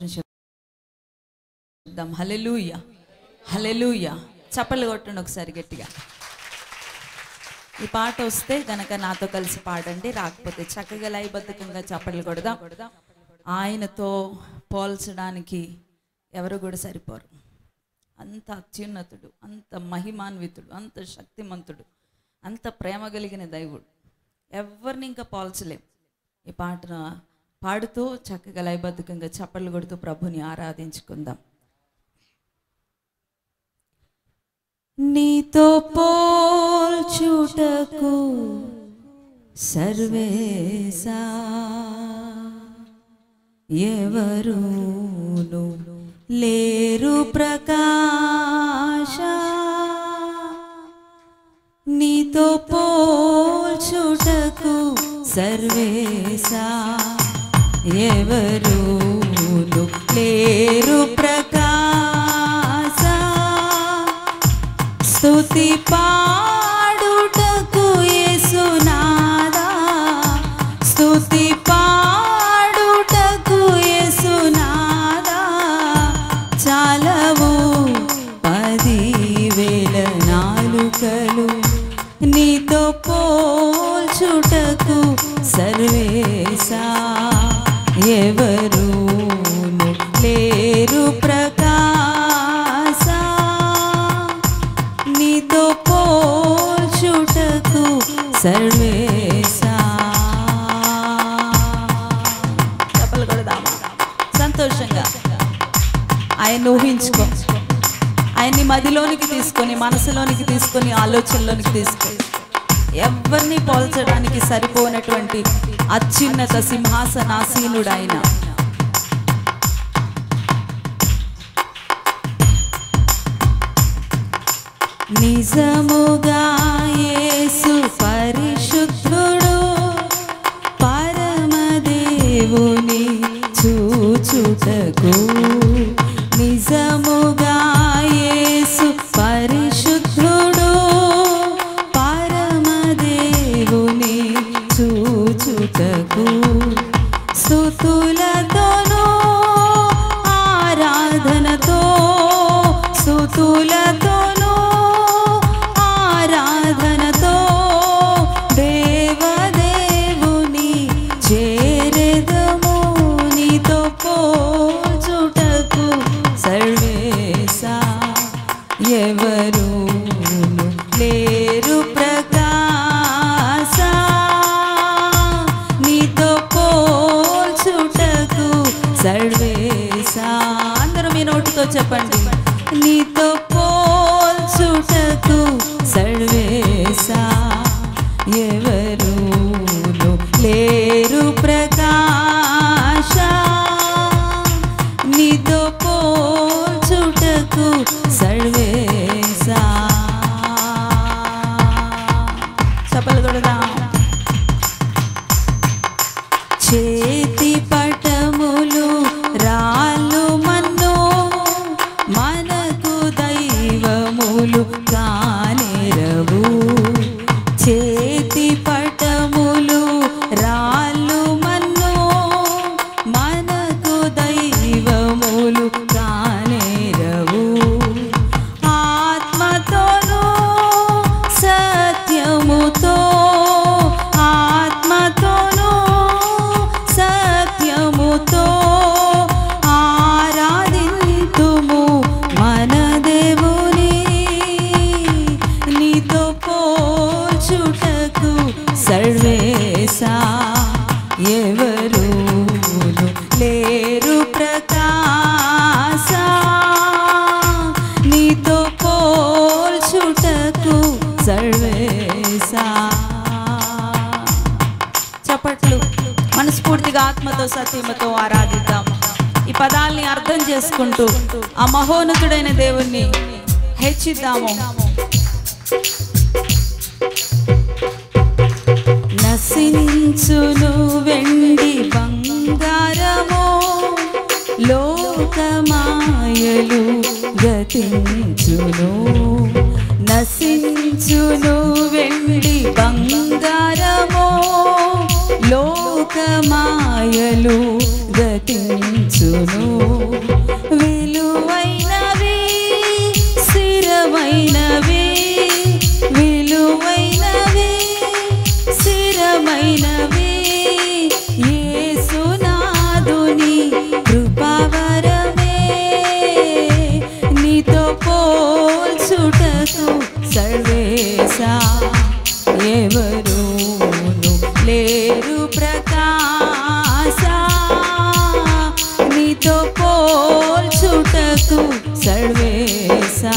చెప్దాం hallelujah hallelujah చప్పలు కొట్టండి ఒకసారి గట్టిగా ఈ పాట వస్తే గనక నాతో కలిసి పాడండి రాకపోతే చక్కగా లయబద్ధకంగా చప్పట్లు కొడదాం ఆయనతో పోల్చడానికి ఎవరు కూడా సరిపోరు అంత అత్యున్నతుడు అంత మహిమాన్వితుడు అంత శక్తిమంతుడు అంత ప్రేమ కలిగిన దైవుడు ఎవరిని ఇంకా పోల్చలేం ఈ పాటను పాడుతూ చక్కగా లయబద్ధకంగా చప్పట్లు కొడుతూ ప్రభుని ఆరాధించుకుందాం నీతో పోల్చుటకు సర్వేసా ఎవరును లేరు ప్రకాశ నీతో పోల్చుటకు సర్వేసా ఎవరును లేరు ప్రకాశ స్తుతి పాడుటకు యేసునాదా స్తుతి పాడుటకు యేసునాదా చాలవు పదివేల నాలుకలు నీతో పోల్చుటకు సర్వేసా ఎవరును లేరు ప్రకాశ నీతో పోల్చుటకు సర్వేసా చెప్పలు కొడదామా సంతోషంగా ఆయన ఊహించుకో ఆయన్ని మదిలోనికి తీసుకొని మనసులోనికి తీసుకొని ఆలోచనలోనికి తీసుకొని ఎవరిని పోల్చడానికి సరిపోనటువంటి అత్యున్నత సింహాసనాసీనుడు ఆయన నిజముగా యేసు పరిశుద్ధుడు పరమదేవుని చూచుటకు నిజముగా యేసు పరిశుద్ధుడు పరమదేవుని చూచుటకు స్తుతులతోనూ ఆరాధనతో స్తుతులతోనూ ఆరాధనతో దేవదేవుని చేరెదము నీతో పోచుటకు సర్వేసా ఎవరు లేరు ప్రకాశ నీతో పోల్చుటకు సర్వేసా అందరూ మీ నోటితో చెప్పండి నీతో పోల్చుటకు సర్వేసా ఎవరు లేరు ప్రకాశ నీతో పోల్చుటకు సర్వేసా చప్పలు కొడదాం చేతి పటములు రాళ్ళు మన్ను మనకు దైవములు కానేరవు చేతి పటములు రాళ్ళు మన్ను మనకు దైవములు కానేరవు ఆత్మతోనూ సత్యముతో ఆత్మతోనూ సత్యముతో ఆరాధింతుము మన దేవుని నీతో పోల్చుటకు సర్వేసా ఎవరు లేరు ప్రకాశ నీతో పోల్చుటకు సర్వేసా చప్పట్లు మనస్ఫూర్తిగా ఆత్మతో సత్యమతో ఆరాధిద్దాం ఈ పదాల్ని అర్థం చేసుకుంటూ ఆ మహోన్నతుడైన దేవుణ్ణి హెచ్చిద్దాము నశించును వెండి బంగారము లోకమాయలు గతించును నశించును వెండి బంగారము లోకమాయలు గతించును విలువైనవి స్థిరమైనవి విలువైనవి స్థిరమైనవి యేసునాదుని కృపావరమే నీతో పోల్చుటకు సర్వేశా ఎవరును లేరు ప్రకాశ నీతో పోల్చుటకు సర్వేశా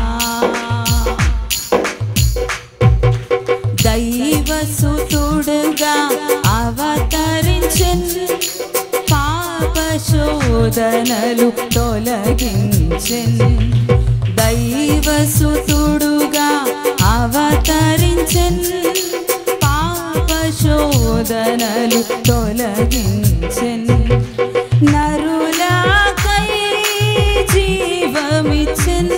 దైవసుతుడుగా అవతరించన్ పాప శోధనలు తొలగించన్ దైవసుతుడుగా అవతరించన్ పాప శోధనలు తొలగించన్ నరులకై జీవమిచ్చన్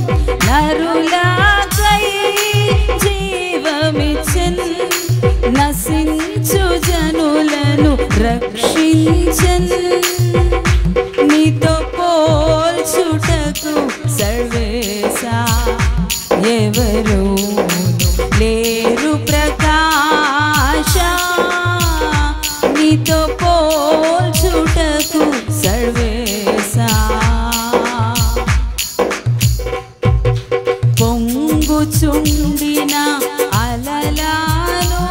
నరులకై జీవమిచ్చన్ నశించు జనులను రక్షించన్ నీతో పోల్చుటకు సర్వేశా ఎవరు లేరు ప్రకాశ నీతో పోల్చుటకు సర్వేశా పొంగుచుండిన అలలాను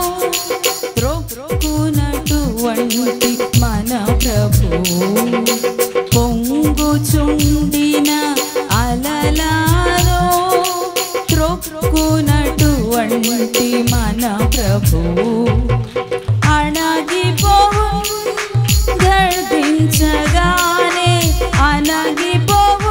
త్రొక్కునటువంటి మన ప్రభు పొంగుచుండిన అలలాను త్రొక్కునటువంటి మన ప్రభు అణగిపోవు గర్దించగానే అణగిపోవు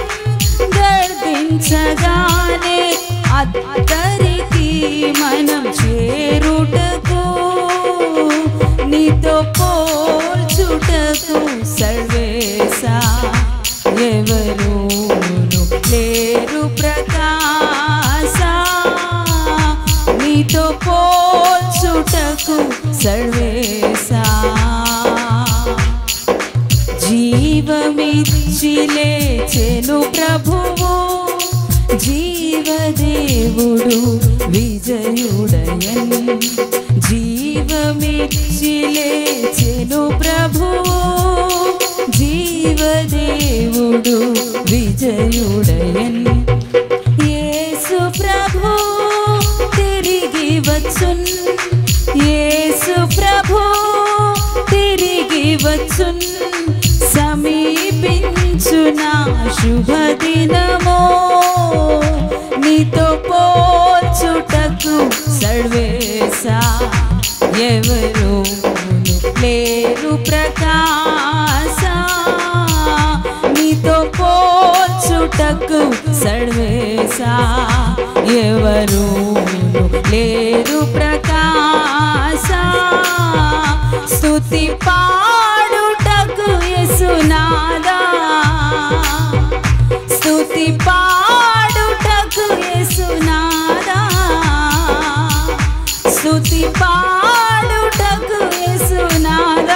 గర్దించగానే అద్దరికి మనం చేరుటకు నీతో పోల్చుటకు సర్వేశా ఎవరు లేరు ప్రకాశ నీతో పోల్చుటకు సర్వేశా జీవమిచ్చి లేచెను ప్రభువు జీవదేవుడు విజయుడయన్ జీవమిచ్చి లేచెను ప్రభువు జీవదేవుడు విజయుడయన్ యేసు ప్రభు తిరిగి వచ్చున్ యేసు ప్రభు తిరిగి వచ్చున్ సమీపించున శుభదినమో నీతో పోల్చుటకు సర్వేశా ఎవరు లేరు ప్రకాశ నీతో పోల్చుటకు సర్వేశా ఎవరు లేరు ప్రకాశ స్తుతి పాడుటకు యేసునాదా స్తుతి పాడుటకు యేసునాదా స్తుతి పాడుటకు యేసునాదా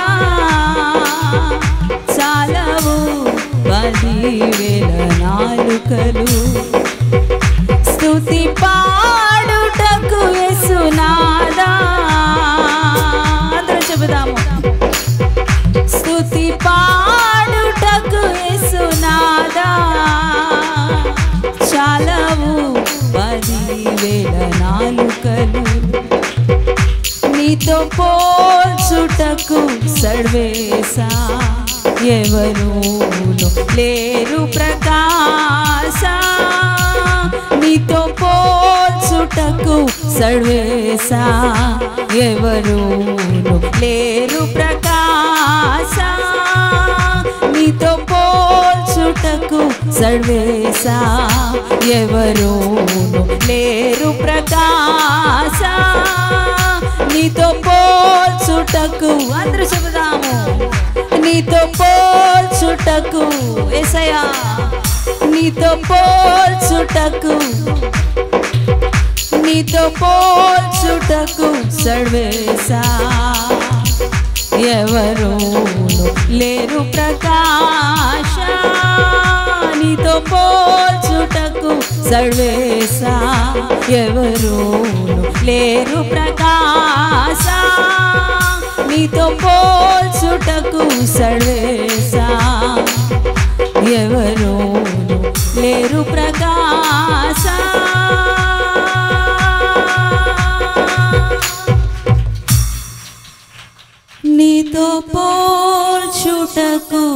చాలవు పదివేల నాలుకలు స్తుతి పాడుటకు యేసునాదా అందరూ చెబుదాము స్తుతి పాడుటకు యేసునాదా చాలవు పదివేల నాలుకలు నీతో పోల్చుటకు సర్వేశా ఎవరు లేరు ప్రకాశ నీతో పోల్చుటకు సర్వేశా ఎవరు లేరు ప్రకాశ నీతో పోల్చుటకు సర్వేశా ఎవరు లేరు ప్రకాశ నీతో పోల్చుటకు అందరూ చెబుదాము నీతో పోల్చుటకు ఎసయా నీతో పోల్చుటకు నీతో పోల్చుటకు సర్వేశా ఎవరు లేరు ప్రకాశ నీతో పోల్చుటకు సర్వేశా ఎవరు లేరు ప్రకాశ నీతో పోల్చుటకు సర్వేశా ఎవరు లేరు ప్రకాశ నీతో పోల్చుటకు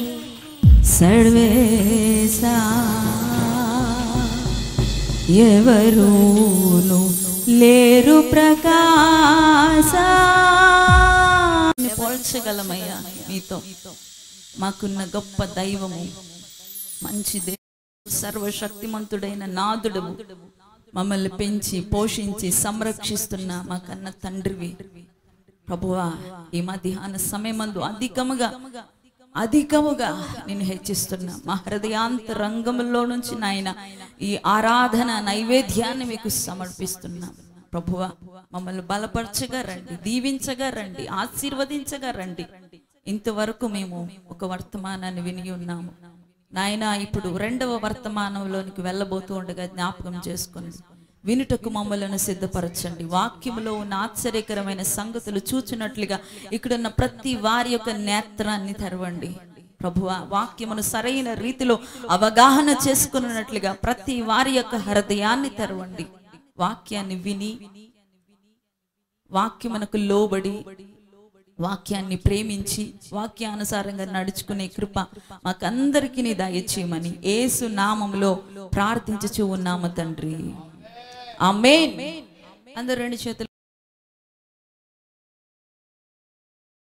సర్వేశా ఎవరును లేరు ప్రకాశ పోల్చగలమయ్యా మీతో మాకున్న గొప్ప దైవము మంచి దేవుడు సర్వశక్తిమంతుడైన నాదుడు మమ్మల్ని పెంచి పోషించి సంరక్షిస్తున్న మా కన్న తండ్రివి ప్రభువా ఈ మధ్యాహ్న సమయమందు అధికముగా అధికముగా నేను హెచ్చిస్తున్నా మా హృదయాంతరంగంలో నుంచి నాయన ఈ ఆరాధన నైవేద్యాన్ని మీకు సమర్పిస్తున్నా ప్రభువా మమ్మల్ని బలపరచగా రండి దీవించగా రండి ఆశీర్వదించగా రండి ఇంతవరకు మేము ఒక వర్తమానాన్ని విని ఉన్నాము నాయన ఇప్పుడు రెండవ వర్తమానంలోనికి వెళ్ళబోతూ ఉండగా జ్ఞాపకం చేసుకుని వినుటకు మమ్మలను సిద్ధపరచండి వాక్యములో ఉన్న ఆశ్చర్యకరమైన సంగతులు చూచినట్లుగా ఇక్కడున్న ప్రతి వారి యొక్క నేత్రాన్ని తెరవండి ప్రభువా వాక్యమును సరైన రీతిలో అవగాహన చేసుకున్నట్లుగా ప్రతి వారి యొక్క హృదయాన్ని తెరవండి వాక్యాన్ని విని వాక్యమునకు లోబడి వాక్యాన్ని ప్రేమించి వాక్యానుసారంగా నడుచుకునే కృప మాకందరికీ నీ దయచేయమని ఏసు నామంలో ప్రార్థించుచూ ఉన్నాము తండ్రి ఆమేన్ అందరు రెండు చేతులు